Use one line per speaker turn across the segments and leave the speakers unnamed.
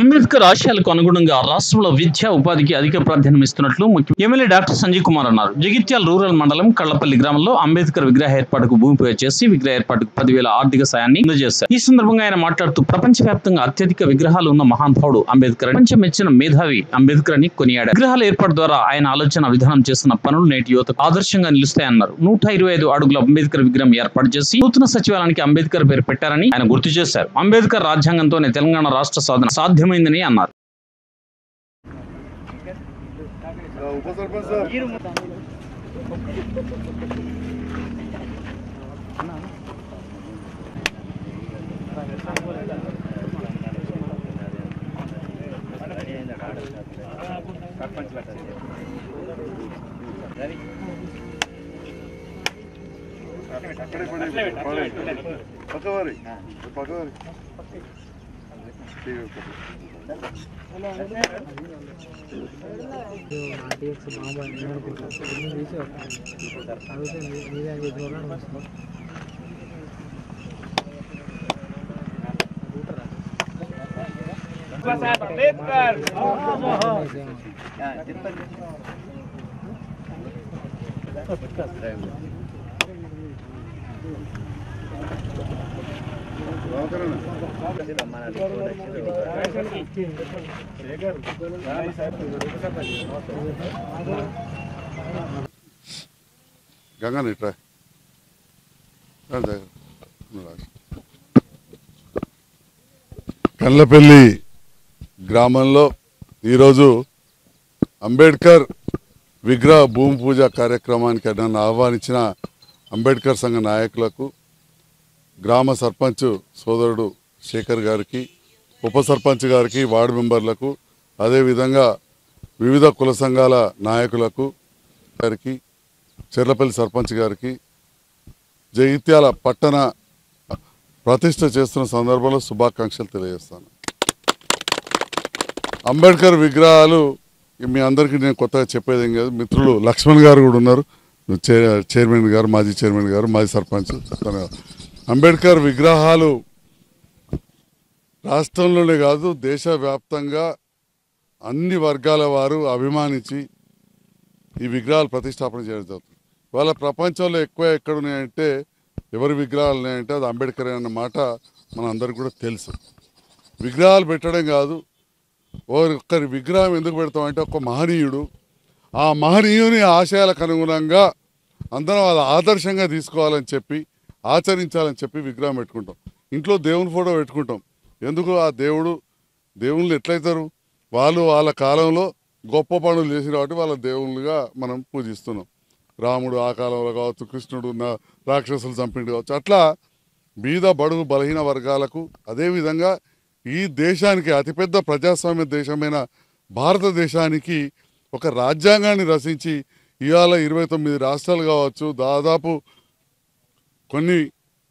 అంబేద్కర్ ఆశయాలకు అనుగుణంగా రాష్ట్రంలో విద్యా ఉపాధికి అధిక ప్రాధాన్యం ఇస్తున్నట్లు ముఖ్య- ఎమ్మెల్యే డాక్టర్ సంజయ్ కుమార్ అన్నారు జగిత్యాల రూరల్ మండలం కళ్లపల్లి గ్రామంలో అంబేద్కర్ విగ్రహ ఏర్పాటుకు భూమి పూజ చేసి విగ్రహ ఏర్పాటుకు పదివేల ఆర్థిక సాయాన్ని అందజేశారు ఈ సందర్భంగా ఆయన మాట్లాడుతూ ప్రపంచవ్యాప్తంగా అత్యధిక విగ్రహాలు ఉన్న మహానుభావుడు అంబేద్కర్ అని, ప్రపంచం మెచ్చిన మేధావి అంబేద్కర్ అని కొనియాడారు విగ్రహాల ఏర్పాటు ద్వారా ఆయన ఆలోచన విధానం చేస్తున్న పనులు నేటి యువతకు ఆదర్శంగా నిలుస్తాయన్నారు నూట ఇరవై ఐదు అడుగుల అంబేద్కర్ విగ్రహం ఏర్పాటు చేసి నూతన సచివాలయానికి అంబేద్కర్ పేరు పెట్టారని ఆయన గుర్తు చేశారు అంబేద్కర్ రాజ్యాంగంతోనే తెలంగాణ రాష్ట్ర సాధన సాధ్యమైందని అన్నారు
ఉప సర్పంచ్ సార్ అక్కడే పడి పడి పక్కవారి పక్కవారి టీవీ ఒకటి.
ఆర్టీఎక్స్ బాబా ఎన్ని తీసి అడిగితే మీరే చెప్పిన
రామకరణ గంగా ఇట్రా కల్లపల్లి గ్రామంలో ఈరోజు అంబేద్కర్ విగ్రహ భూమి పూజ కార్యక్రమానికి నన్ను ఆహ్వానించిన అంబేద్కర్ సంఘ నాయకులకు గ్రామ సర్పంచ్ సోదరుడు శేఖర్ గారికి ఉప సర్పంచ్ గారికి వార్డు మెంబర్లకు అదేవిధంగా వివిధ కుల సంఘాల నాయకులకు గారికి చెర్లపల్లి సర్పంచ్ గారికి జగిత్యాల పట్టణ ప్రతిష్ట చేస్తున్న సందర్భంలో శుభాకాంక్షలు తెలియజేస్తాను అంబేద్కర్ విగ్రహాలు మీ అందరికీ నేను కొత్తగా చెప్పేది ఏం కాదు మిత్రులు లక్ష్మణ్ గారు కూడా ఉన్నారు చైర్- చైర్మన్ గారు మాజీ చైర్మన్ గారు మాజీ సర్పంచ్ చెప్తాను కదా. అంబేద్కర్ విగ్రహాలు రాష్ట్రంలోనే కాదు దేశవ్యాప్తంగా అన్ని వర్గాల వారు అభిమానించి ఈ విగ్రహాలు ప్రతిష్టాపన చేయడం జరుగుతుంది వాళ్ళ ప్రపంచంలో ఎక్కువ ఎక్కడ ఉన్నాయంటే ఎవరి విగ్రహాలు ఉన్నాయంటే అది అంబేద్కర్ అన్న మాట మన అందరికి కూడా తెలుసు విగ్రహాలు పెట్టడం కాదు ఒక్కరి విగ్రహం ఎందుకు పెడతామంటే ఒక మహనీయుడు ఆ మహనీయుని ఆశయాలకు అనుగుణంగా అందరం అది ఆదర్శంగా తీసుకోవాలని చెప్పి ఆచరించాలని చెప్పి విగ్రహం పెట్టుకుంటాం ఇంట్లో దేవుని ఫోటో పెట్టుకుంటాం ఎందుకు ఆ దేవుడు దేవుళ్ళు ఎట్లయితారు వాళ్ళు వాళ్ళ కాలంలో గొప్ప పనులు చేసి కాబట్టి వాళ్ళ దేవుళ్ళుగా మనం పూజిస్తున్నాం రాముడు ఆ కాలంలో కావచ్చు కృష్ణుడు నా రాక్షసులు చంపిండు కావచ్చు అట్లా బీద బడుగు బలహీన వర్గాలకు అదేవిధంగా ఈ దేశానికి అతిపెద్ద ప్రజాస్వామ్య దేశమైన భారతదేశానికి ఒక రాజ్యాంగాన్ని రచించి ఇవాళ ఇరవై తొమ్మిది రాష్ట్రాలు కావచ్చు దాదాపు కొన్ని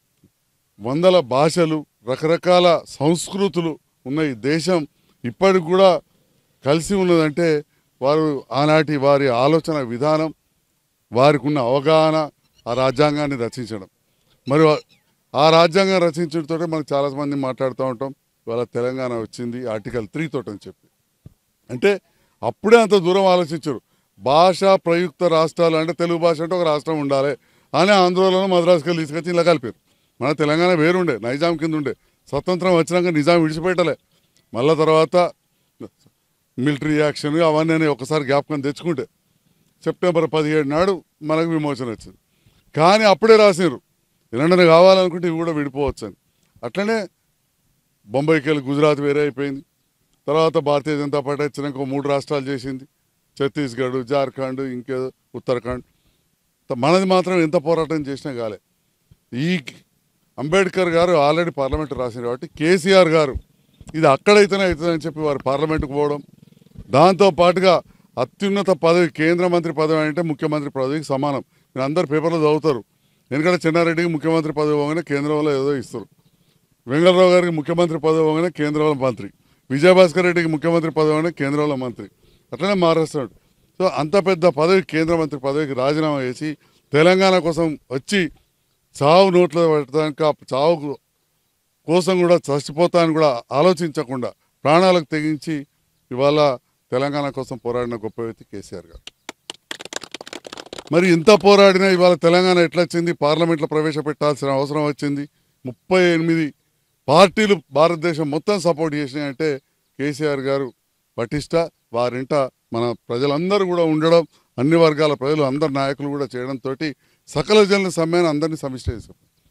వందల భాషలు రకరకాల సంస్కృతులు ఉన్న ఈ దేశం ఇప్పటికి కూడా కలిసి ఉన్నదంటే వారు ఆనాటి వారి ఆలోచన విధానం వారికి ఉన్న అవగాహన ఆ రాజ్యాంగాన్ని రచించడం మరి ఆ రాజ్యాంగం రచించడంతో మనం చాలామంది మాట్లాడుతూ ఉంటాం ఇవాళ తెలంగాణ వచ్చింది ఆర్టికల్ త్రీ తోటి అని చెప్పి అంటే అప్పుడే అంత దూరం ఆలోచించారు భాష ప్రయుక్త రాష్ట్రాలు అంటే తెలుగు భాష అంటే ఒక రాష్ట్రం ఉండాలి అని ఆంధ్రలో మద్రాసుకి వెళ్ళి తీసుకొచ్చి ఇలా కలిపారు మన తెలంగాణ వేరుండే నైజాం కింద ఉండే స్వతంత్రం వచ్చినాక నిజాం విడిచిపెట్టలే మళ్ళా తర్వాత మిలిటరీ యాక్షన్ అవన్నీ అని ఒకసారి జ్ఞాపకం తెచ్చుకుంటే సెప్టెంబర్ పదిహేడు నాడు మనకు విమోచన వచ్చింది కానీ అప్పుడే రాసినారు ఎలాంటి కావాలనుకుంటే ఇవి కూడా విడిపోవచ్చు అని అట్లనే బొంబాయికి వెళ్ళి గుజరాత్ వేరే అయిపోయింది తర్వాత భారతీయ జనతా పార్టీ వచ్చినాక ఓ మూడు రాష్ట్రాలు చేసింది ఛత్తీస్గఢ్ జార్ఖండ్ ఇంకేదో ఉత్తరాఖండ్ త- మనది మాత్రం ఎంత పోరాటం చేసినా కాలే ఈ అంబేద్కర్ గారు ఆల్రెడీ పార్లమెంట్ రాసిన కాబట్టి కేసీఆర్ గారు ఇది అక్కడైతేనే అవుతుందని చెప్పి వారు పార్లమెంట్కి పోవడం దాంతో పాటుగా అత్యున్నత పదవి కేంద్ర మంత్రి పదవి అంటే ముఖ్యమంత్రి పదవికి సమానం మీరు అందరు పేపర్లో చదువుతారు ఎందుకంటే చెన్నారెడ్డికి ముఖ్యమంత్రి పదవి పోగానే కేంద్రంలో ఏదో ఇస్తారు వెంగళరావు గారికి ముఖ్యమంత్రి పదవి పోగానే కేంద్రంలో మంత్రి విజయభాస్కర్ రెడ్డికి ముఖ్యమంత్రి పదవి పోగానే కేంద్రంలో మంత్రి అట్లనే మారేస్తాడు సో అంత పెద్ద పదవి కేంద్ర మంత్రి పదవికి రాజీనామా చేసి తెలంగాణ కోసం వచ్చి చావు నోట్లో పెట్టడానికి ఆ చావు కోసం కూడా చచ్చిపోతానని కూడా ఆలోచించకుండా ప్రాణాలకు తెగించి ఇవాళ తెలంగాణ కోసం పోరాడిన గొప్ప వ్యక్తి కేసీఆర్ గారు మరి ఇంత పోరాడినా ఇవాళ తెలంగాణ ఎట్లా వచ్చింది పార్లమెంట్లో ప్రవేశపెట్టాల్సిన అవసరం వచ్చింది ముప్పై ఎనిమిది పార్టీలు భారతదేశం మొత్తం సపోర్ట్ చేసినాయంటే కేసీఆర్ గారు పటిష్ట వారింట మన ప్రజలందరూ కూడా ఉండడం అన్ని వర్గాల ప్రజలు అందరు నాయకులు కూడా చేయడంతో సకల జనుల సమ్మెను అందరినీ సమిష్టి చేశాం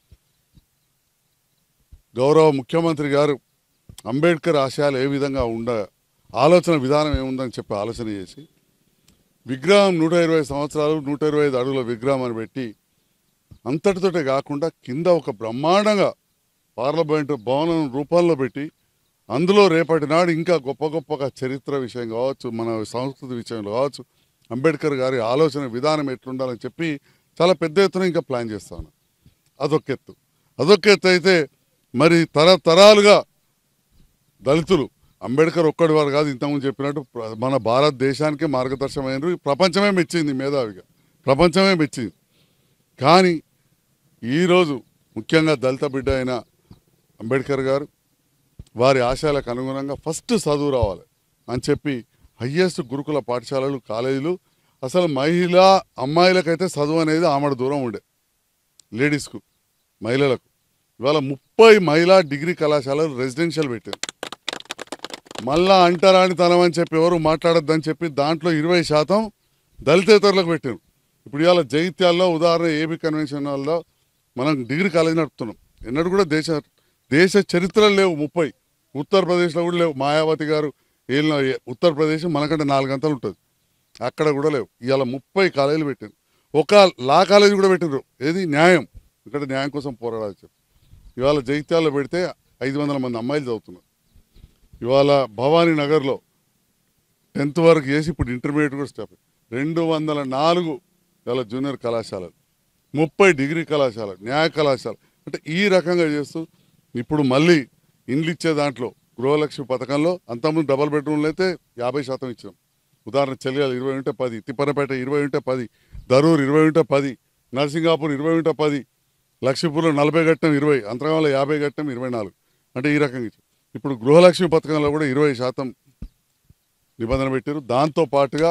గౌరవ ముఖ్యమంత్రి గారు అంబేద్కర్ ఆశయాలు ఏ విధంగా ఉండ ఆలోచన విధానం ఏముందని చెప్పి ఆలోచన చేసి విగ్రహం నూట ఇరవై సంవత్సరాలు నూట ఇరవై ఐదు అడుగుల విగ్రహం అని పెట్టి అంతటితోటే కాకుండా కింద ఒక బ్రహ్మాండంగా పార్లమెంట్ భవనం రూపంలో పెట్టి అందులో రేపటి నాడు ఇంకా గొప్ప గొప్పగా చరిత్ర విషయం కావచ్చు మన సంస్కృతి విషయంలో కావచ్చు అంబేద్కర్ గారి ఆలోచన విధానం ఎట్లుండాలని చెప్పి చాలా పెద్ద ఎత్తున ఇంకా ప్లాన్ చేస్తాను అదొక ఎత్తు అదొక ఎత్తు అయితే మరి తరతరాలుగా దళితులు అంబేద్కర్ ఒక్కడి వారు కాదు ఇంతకుముందు చెప్పినట్టు ప్ర- మన భారతదేశానికే మార్గదర్శకమైనరు ప్రపంచమే మెచ్చింది మేధావిగా ప్రపంచమే మెచ్చింది కానీ ఈరోజు ముఖ్యంగా దళిత బిడ్డ అయిన అంబేద్కర్ గారు వారి ఆశయాలకు అనుగుణంగా ఫస్ట్ చదువు రావాలి అని చెప్పి హయ్యెస్ట్ గురుకుల పాఠశాలలు కాలేజీలు అసలు మహిళా అమ్మాయిలకైతే చదువు అనేది ఆమడ దూరం ఉండే లేడీస్కు మహిళలకు ఇవాళ ముప్పై మహిళా డిగ్రీ కళాశాలలు రెసిడెన్షియల్ పెట్టారు మళ్ళా అంటరానితనం అని చెప్పి ఎవరు మాట్లాడొద్దని చెప్పి దాంట్లో ఇరవై శాతం దళితేతరులకు పెట్టారు ఇప్పుడు ఇవాళ జైత్యాల్లో ఉదాహరణ ఏబీ కన్వెన్షన్ హాల్లో మనం డిగ్రీ కాలేజ్ నడుపుతున్నాం ఎన్నడూ కూడా దేశ దేశ చరిత్రలు లేవు ముప్పై ఉత్తరప్రదేశ్లో కూడా లేవు మాయావతి గారు ఏలిన ఉత్తరప్రదేశ్ మనకంటే నాలుగు గంటలు ఉంటుంది అక్కడ కూడా లేవు ఇవాళ ముప్పై కాలేజీలు పెట్టారు ఒక లా కాలేజీ కూడా పెట్టినారు ఏది న్యాయం ఇక్కడ న్యాయం కోసం పోరాడాలి చెప్పి ఇవాళ జైత్యాల్లో పెడితే ఐదు వందల మంది అమ్మాయిలు చదువుతున్నారు ఇవాళ భవానీ నగర్లో టెన్త్ వరకు చేసి ఇప్పుడు ఇంటర్మీడియట్ కూడా స్టాప్ రెండు వందల నాలుగు ఇవాళ జూనియర్ కళాశాలలు ముప్పై డిగ్రీ కళాశాల న్యాయ కళాశాల అంటే ఈ రకంగా చేస్తూ ఇప్పుడు మళ్ళీ ఇండ్లు ఇచ్చే దాంట్లో గృహలక్ష్మి పథకంలో అంతకుముందు డబల్ బెడ్రూమ్లు అయితే యాభై శాతం ఇచ్చాం ఉదాహరణ చెలియాలు ఇరవై ఉంటే పది తిప్పనపేట ఇరవై ఉంటే పది దరూర్ ఇరవై ఉంటే పది నర్సింగాపూర్ ఇరవై ఉంటే పది లక్ష్మీపూర్లో నలభై గట్టం ఇరవై అంతరంగంలో యాభై గట్టం ఇరవై నాలుగు అంటే ఈ రకంగా ఇచ్చాం ఇప్పుడు గృహలక్ష్మి పథకంలో కూడా ఇరవై శాతం నిబంధన పెట్టారు దాంతో పాటుగా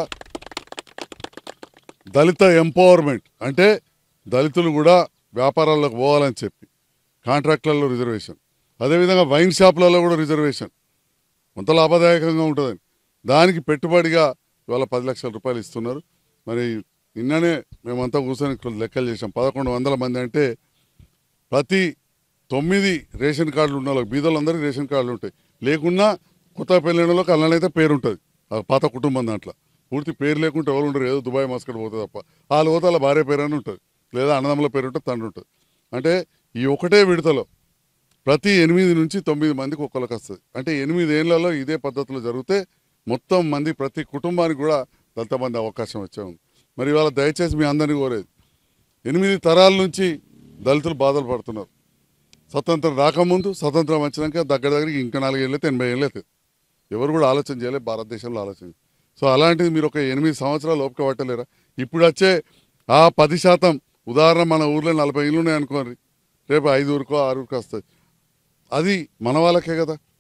దళిత ఎంపవర్మెంట్ అంటే దళితులు కూడా వ్యాపారాల్లోకి పోవాలని చెప్పి కాంట్రాక్ట్లలో రిజర్వేషన్ అదేవిధంగా వైన్ షాపులలో కూడా రిజర్వేషన్ కొంత లాభదాయకంగా ఉంటుందని దానికి పెట్టుబడిగా ఇవాళ పది లక్షల రూపాయలు ఇస్తున్నారు మరి నిన్ననే మేమంతా కూర్చొని లెక్కలు చేసాం పదకొండు వందల మంది అంటే ప్రతి తొమ్మిది రేషన్ కార్డులు ఉన్న వాళ్ళకి బీదోళ్ళందరికీ రేషన్ కార్డులు ఉంటాయి లేకున్నా కొత్త పెళ్ళిళ్ళకి అల్లనైతే పేరు ఉంటుంది ఆ పాత కుటుంబం దాంట్లో పూర్తి పేరు లేకుంటే ఎవరు ఉండరు ఏదో దుబాయ్ మస్కట్ పోతుంది తప్ప వాళ్ళ పోతే వాళ్ళ భార్య పేరు అని ఉంటుంది లేదా అన్నదమ్ముల పేరు ఉంటుంది తండ్రి ఉంటుంది అంటే ఈ ఒకటే విడతలో ప్రతి ఎనిమిది నుంచి తొమ్మిది మందికి ఒక్కరికి వస్తుంది అంటే ఎనిమిది ఏళ్లలో ఇదే పద్ధతిలో జరిగితే మొత్తం మంది ప్రతి కుటుంబానికి కూడా దళిత మంది అవకాశం వచ్చే ఉంది మరి ఇవాళ దయచేసి మీ అందరినీ కోరేది ఎనిమిది తరాల నుంచి దళితులు బాధలు పడుతున్నారు స్వతంత్రం రాకముందు స్వతంత్రం వచ్చినాక దగ్గర దగ్గరికి ఇంకా నాలుగేళ్ళు అయితే ఎనభై ఏళ్ళు అవుతుంది ఎవరు కూడా ఆలోచన చేయలేదు భారతదేశంలో ఆలోచన సో అలాంటిది మీరు ఒక ఎనిమిది సంవత్సరాలు ఓపిక పట్టలేరా ఇప్పుడు వచ్చే ఆ పది శాతం ఉదాహరణ మన ఊర్లో నలభై ఇళ్ళు ఉన్నాయి అనుకోండి రేపు ఐదు ఊరుకో ఆరు ఊరికో వస్తుంది అది మన వాళ్ళకే కదా